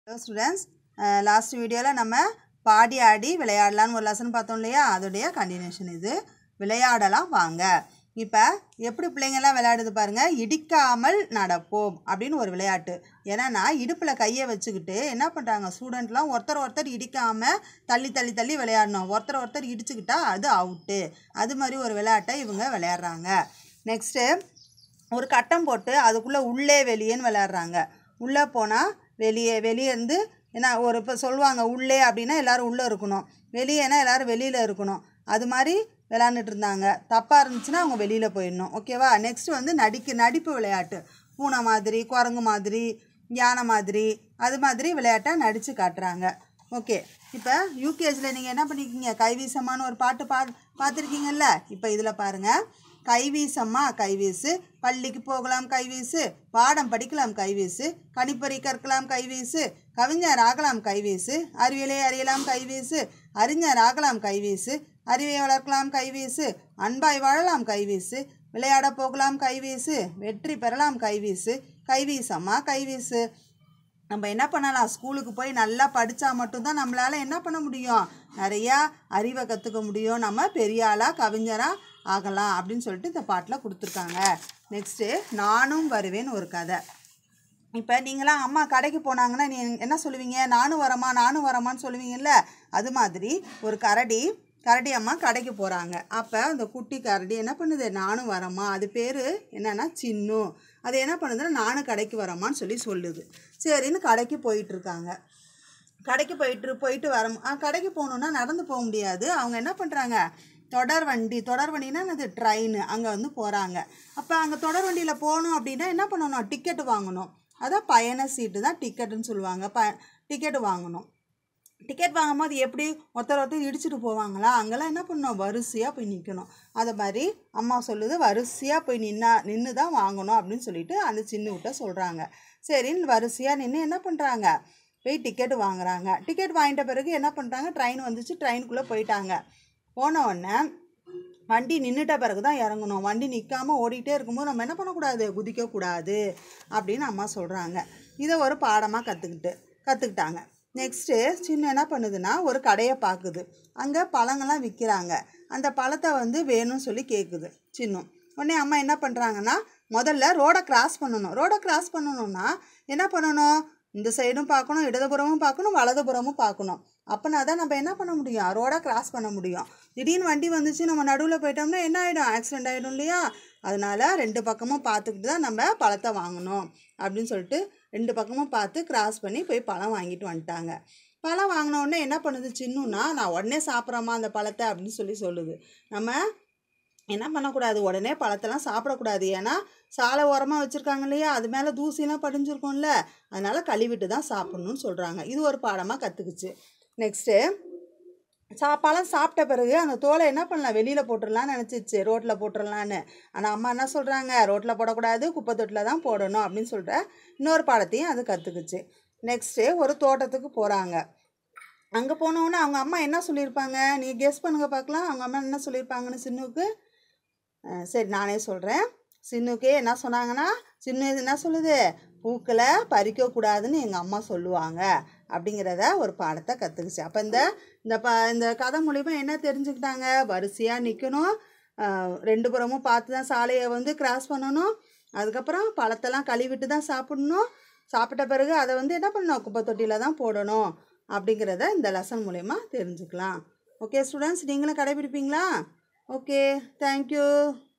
hello students last வீடியோவில் நம்ம பாடி ஆடி விளையாடலான்னு ஒரு லெசன் பார்த்தோம் இல்லையா அதோடைய கண்டினியூஷன் இது விளையாடலாம் வாங்க இப்போ எப்படி பிள்ளைங்கெல்லாம் விளையாடுது பாருங்கள் இடிக்காமல் நடப்போம் அப்படின்னு ஒரு விளையாட்டு ஏன்னா இடுப்பில் கையை வச்சுக்கிட்டு என்ன பண்ணுறாங்க ஸ்டூடெண்ட்லாம் ஒருத்தர் ஒருத்தர் இடிக்காமல் தள்ளி தள்ளி தள்ளி விளையாடணும் ஒருத்தர் ஒருத்தர் இடிச்சுக்கிட்டா அது அவுட்டு அது மாதிரி ஒரு விளையாட்டை இவங்க விளையாடுறாங்க நெக்ஸ்ட்டு ஒரு கட்டம் போட்டு அதுக்குள்ளே உள்ளே வெளியேன்னு விளையாடுறாங்க உள்ளே போனால் வெளியே வெளியே இருந்து என்ன ஒரு இப்போ சொல்லுவாங்க உள்ளே அப்படின்னா எல்லோரும் உள்ளே இருக்கணும் வெளியேனா எல்லோரும் வெளியில் இருக்கணும் அது மாதிரி விளாண்டுட்டு இருந்தாங்க தப்பாக இருந்துச்சுன்னா அவங்க வெளியில் போயிடணும் ஓகேவா நெக்ஸ்ட் வந்து நடிக்கு நடிப்பு விளையாட்டு பூனை மாதிரி குரங்கு மாதிரி யானை மாதிரி அது மாதிரி விளையாட்டை நடித்து காட்டுறாங்க ஓகே இப்போ யூகேஜியில் நீங்கள் என்ன பண்ணிருக்கீங்க கைவீசம்மான்னு ஒரு பாட்டு பா பார்த்துருக்கீங்கல்ல இப்போ இதில் பாருங்கள் கைவீசம்மா கைவீசு பள்ளிக்கு போகலாம் கைவீசு பாடம் படிக்கலாம் கைவீசு கணிப்பொறி கற்கலாம் கைவீசு கவிஞர் ஆகலாம் கைவீசு அறிவியலை அறியலாம் கைவீசு அறிஞர் ஆகலாம் கைவீசு அறிவை வளர்க்கலாம் கைவீசு அன்பாய் வாழலாம் கைவீசு விளையாட போகலாம் கைவீசு வெற்றி பெறலாம் கைவீசு கைவீசம்மா கைவீசு நம்ம என்ன பண்ணலாம் ஸ்கூலுக்கு போய் நல்லா படித்தா மட்டும்தான் நம்மளால் என்ன பண்ண முடியும் நிறையா அறிவை கற்றுக்க முடியும் நம்ம பெரிய ஆளாக கவிஞராக ஆகலாம் அப்படின்னு சொல்லிட்டு இந்த பாட்டில் கொடுத்துருக்காங்க நெக்ஸ்ட்டு நானும் வருவேன் ஒரு கதை இப்போ நீங்களாம் அம்மா கடைக்கு போனாங்கன்னா நீ என்ன சொல்லுவீங்க நானும் வரமா நானும் வரமான்னு சொல்லுவீங்கல்ல அது மாதிரி ஒரு கரடி கரடி அம்மா கடைக்கு போகிறாங்க அப்போ அந்த குட்டி கரடி என்ன பண்ணுது நானும் வரமா அது பேர் என்னன்னா சின்னு அது என்ன பண்ணுதுன்னா நானும் கடைக்கு வரமான்னு சொல்லி சொல்லுது சரின்னு கடைக்கு போயிட்டுருக்காங்க கடைக்கு போயிட்டு போயிட்டு வர ஆ கடைக்கு போகணுன்னா நடந்து போக முடியாது அவங்க என்ன பண்ணுறாங்க தொடர் வண்டி தொடர் வண்டினா அது ட்ரெயின் அங்கே வந்து போகிறாங்க அப்போ அங்கே தொடர் வண்டியில் போகணும் அப்படின்னா என்ன பண்ணணும் டிக்கெட்டு வாங்கணும் அதான் பயண சீட்டு தான் டிக்கெட்டுன்னு சொல்லுவாங்க ப டிக்கெட்டு வாங்கணும் டிக்கெட் வாங்கும்போது எப்படி ஒருத்தர் ஒருத்தர் இடிச்சிட்டு போவாங்களா அங்கெல்லாம் என்ன பண்ணணும் வரிசையாக போய் நிற்கணும் அதை மாதிரி அம்மா சொல்லுது வரிசையாக போய் நின்னா நின்று தான் வாங்கணும் அப்படின்னு சொல்லிட்டு அந்த சின்ன சொல்கிறாங்க சரின்னு வரிசையாக நின்று என்ன பண்ணுறாங்க போய் டிக்கெட் வாங்குறாங்க டிக்கெட் வாங்கிட்ட பிறகு என்ன பண்ணுறாங்க ட்ரெயின் வந்துச்சு ட்ரெயினுக்குள்ளே போயிட்டாங்க போன உடனே வண்டி நின்றுட்ட பிறகு தான் இறங்கணும் வண்டி நிற்காமல் ஓடிட்டே இருக்கும்போது நம்ம என்ன பண்ணக்கூடாது குதிக்கக்கூடாது அப்படின்னு அம்மா சொல்கிறாங்க இதை ஒரு பாடமாக கற்றுக்கிட்டு கற்றுக்கிட்டாங்க நெக்ஸ்ட்டு சின்ன என்ன பண்ணுதுன்னா ஒரு கடையை பார்க்குது அங்கே பழங்கள்லாம் விற்கிறாங்க அந்த பழத்தை வந்து வேணும்னு சொல்லி கேட்குது சின்னம் உடனே அம்மா என்ன பண்ணுறாங்கன்னா முதல்ல ரோடை கிராஸ் பண்ணணும் ரோடை கிராஸ் பண்ணணும்னா என்ன பண்ணணும் இந்த சைடும் பார்க்கணும் இடதுபுறமும் பார்க்கணும் வலதுபுறமும் பார்க்கணும் அப்போனா தான் நம்ம என்ன பண்ண முடியும் ரோடை கிராஸ் பண்ண முடியும் திடீர்னு வண்டி வந்துச்சு நம்ம நடுவில் போயிட்டோம்னா என்ன ஆகிடும் ஆக்சிடெண்ட் ஆகிடும் இல்லையா அதனால் ரெண்டு பக்கமும் பார்த்துக்கிட்டு தான் நம்ம பழத்தை வாங்கணும் அப்படின்னு சொல்லிட்டு ரெண்டு பக்கமும் பார்த்து கிராஸ் பண்ணி போய் பழம் வாங்கிட்டு வந்துட்டாங்க பழம் வாங்கின உடனே என்ன பண்ணுது சின்னுன்னா நான் உடனே சாப்பிட்றேம்மா அந்த பழத்தை அப்படின்னு சொல்லி சொல்லுது நம்ம என்ன பண்ணக்கூடாது உடனே பழத்தெல்லாம் சாப்பிடக்கூடாது ஏன்னா சாலை ஓரமாக வச்சுருக்காங்க இல்லையா அது மேலே தூசிலாம் படிஞ்சிருக்கும்ல அதனால் கழுவிட்டு தான் சாப்பிட்ணுன்னு சொல்கிறாங்க இது ஒரு பாடமாக கற்றுக்குச்சு நெக்ஸ்ட்டு சா பழம் சாப்பிட்ட பிறகு அந்த தோலை என்ன பண்ணலாம் வெளியில் போட்டுடலான்னு நினச்சிச்சு ரோட்டில் போட்டுடலான்னு ஆனால் அம்மா என்ன சொல்கிறாங்க ரோட்டில் போடக்கூடாது குப்பை தொட்டில் தான் போடணும் அப்படின்னு சொல்கிற இன்னொரு பாடத்தையும் அது கற்றுக்குச்சு நெக்ஸ்ட்டு ஒரு தோட்டத்துக்கு போகிறாங்க அங்கே போனோன்னே அவங்க அம்மா என்ன சொல்லியிருப்பாங்க நீங்கள் கெஸ் பண்ணுங்க பார்க்கலாம் அவங்க அம்மா என்ன சொல்லியிருப்பாங்கன்னு சின்னுக்கு சரி நானே சொல்கிறேன் சின்னுக்கே என்ன சொன்னாங்கன்னா சின்ன என்ன சொல்லுது பூக்களை பறிக்கக்கூடாதுன்னு எங்கள் அம்மா சொல்லுவாங்க அப்படிங்கிறத ஒரு பாடத்தை கற்றுக்குச்சு அப்போ இந்த இந்த ப இந்த கதை மூலிமா என்ன தெரிஞ்சுக்கிட்டாங்க வரிசையாக நிற்கணும் ரெண்டு புறமும் பார்த்து தான் சாலையை வந்து கிராஸ் பண்ணணும் அதுக்கப்புறம் பழத்தெல்லாம் கழுவிட்டு தான் சாப்பிடணும் சாப்பிட்ட பிறகு அதை வந்து என்ன பண்ணணும் குப்பை தொட்டியில் தான் போடணும் அப்படிங்கிறத இந்த லெசன் மூலயமா தெரிஞ்சுக்கலாம் ஓகே ஸ்டூடெண்ட்ஸ் நீங்களும் கடைபிடிப்பீங்களா ஓகே தேங்க்யூ